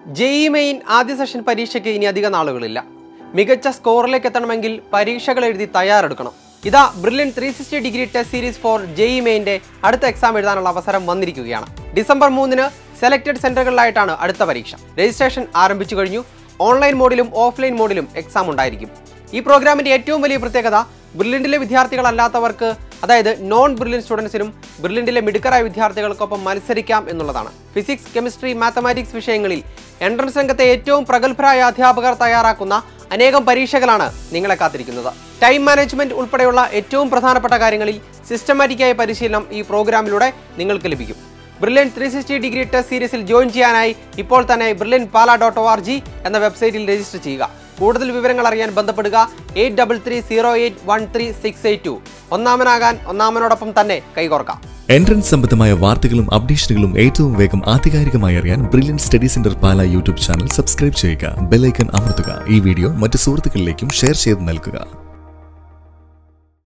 JEE main ആദ്യ session പരീക്ഷയ്ക്ക് ഇനി അധിക നാളുകളില്ല മികച്ച സ്കോറിലേക്ക് എത്തണമെങ്കിൽ പരീക്ഷകൾ എഴുതി തയ്യാറെടുക്കണം ഇതാ Brilliant three sixty degree test series for JEE മെയിൻ്റെ അടുത്ത എക്സാം എഴുതാനുള്ള അവസരം വന്നിരിക്കുകയാണ് ഡിസംബർ മൂന്നിന് സെലക്ടഡ് സെന്ററുകളിലായിട്ടാണ് അടുത്ത പരീക്ഷ രജിസ്ട്രേഷൻ ആരംഭിച്ചു കഴിഞ്ഞു ഓൺലൈൻ മോഡിലും ഓഫ്ലൈൻ മോഡിലും എക്സാം ഉണ്ടായിരിക്കും ഈ പ്രോഗ്രാമിന്റെ ഏറ്റവും വലിയ പ്രത്യേകത ബ്രില്യൻറ്റിലെ വിദ്യാർത്ഥികളല്ലാത്തവർക്ക് അതായത് നോൺ ബ്രില്യൻ സ്റ്റുഡൻസിനും ബ്രില്യൻറ്റിലെ മിടുക്കരായ വിദ്യാർത്ഥികൾക്കൊപ്പം മത്സരിക്കാം എന്നുള്ളതാണ് ഫിസിക്സ് കെമിസ്ട്രി മാത്തമാറ്റിക്സ് വിഷയങ്ങളിൽ എൻട്രൻസ് രംഗത്തെ ഏറ്റവും പ്രഗത്ഭരായ അധ്യാപകർ തയ്യാറാക്കുന്ന അനേകം പരീക്ഷകളാണ് നിങ്ങളെ കാത്തിരിക്കുന്നത് ടൈം മാനേജ്മെന്റ് ഉൾപ്പെടെയുള്ള ഏറ്റവും പ്രധാനപ്പെട്ട കാര്യങ്ങളിൽ സിസ്റ്റമാറ്റിക്കായ പരിശീലനം ഈ പ്രോഗ്രാമിലൂടെ നിങ്ങൾക്ക് ലഭിക്കും Brilliant three sixty degree test സീരീസിൽ ജോയിൻ ചെയ്യാനായി ഇപ്പോൾ തന്നെ Brilliant Pala dot O R G എന്ന വെബ്സൈറ്റിൽ രജിസ്റ്റർ ചെയ്യുക കൂടുതൽ വിവരങ്ങൾ അറിയാൻ ബന്ധപ്പെടുക eight double three zero eight one three six eight two ഒന്നാമനാകാൻ ഒന്നാമനോടൊപ്പം തന്നെ കൈകോർക്കാം എൻട്രൻസ് സംബന്ധമായ വാർത്തകളും അപ്ഡേഷനുകളും ഏറ്റവും വേഗം ആധികാരികമായി അറിയാൻ Brilliant study centre Pala YouTube channel subscribe ചെയ്യുക ബെല്ലൈക്കൺ അമർത്തുക ഈ വീഡിയോ മറ്റ് സുഹൃത്തുക്കളിലേക്കും ഷെയർ ചെയ്ത് നൽകുക